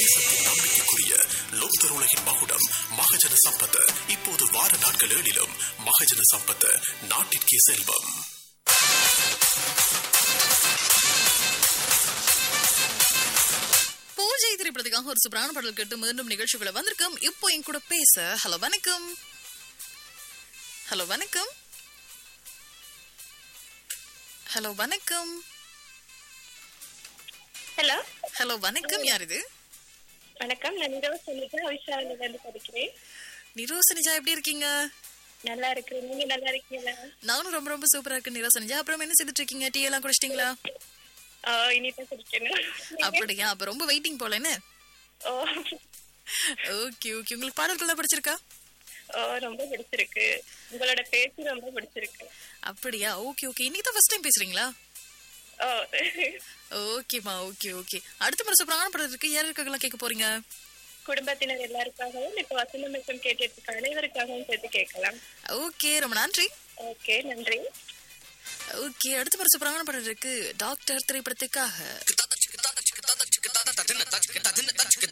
தேசத்தின் நம்பிக்கைக்குரிய லோக்தர் உலகின் மகுடம் மகஜன சம்பத் இப்போது வார நாட்கள் ஏழிலும் மகஜன சம்பத் நாட்டிற்கே செல்வம் பூஜை திரைப்படத்துக்காக ஒரு சூப்பரான பாடல் கேட்டு மீண்டும் நிகழ்ச்சிக்குள்ள வந்திருக்கோம் இப்போ என் கூட பேச ஹலோ வணக்கம் ஹலோ வணக்கம் ஹலோ வணக்கம் ஹலோ ஹலோ வணக்கம் யார் இது வணக்கம் நான் நிரவ் சொல்லிட்டு விஷாலில இருந்து படிக்கிறேன் நிரோசனிஜா எப்படி இருக்கீங்க நல்லா இருக்கிறேன் நீங்க நல்லா இருக்கீங்களா நானும் ரொம்ப ரொம்ப சூப்பரா இருக்கு நிரோசனிஜா அப்புறம் என்ன செய்துட்டு இருக்கீங்க டீ எல்லாம் குடிச்சிட்டீங்களா ஆ, இனிதான் குடிக்கணும் அப்படியா அப்ப ரொம்ப வெயிட்டிங் போல என்ன ஓ ஓகே ஓகே உங்களுக்கு பாடல்கள் படிச்சிருக்கா ஓ ரொம்ப பிடிச்சிருக்கு உங்களோட பேச்சு ரொம்ப பிடிச்சிருக்கு அப்படியா ஓகே ஓகே இன்னைக்கு தான் ஃபர்ஸ்ட் டைம் பேசுறீங்களா ஓ ஓகேமா ஓகே ஓகே அடுத்த முறை சூப்பரான படம் இருக்கு யார் இருக்காங்கலாம் கேட்க போறீங்க குடும்பத்தினர் எல்லாருக்காகவும் இப்ப வசந்த மிக்கம் கேட்டுட்டு இருக்க அனைவருக்காகவும் சேர்த்து கேட்கலாம் ஓகே ரொம்ப நன்றி ஓகே நன்றி ஓகே அடுத்த முறை சூப்பரான படம் இருக்கு டாக்டர் திரைப்படத்துக்காக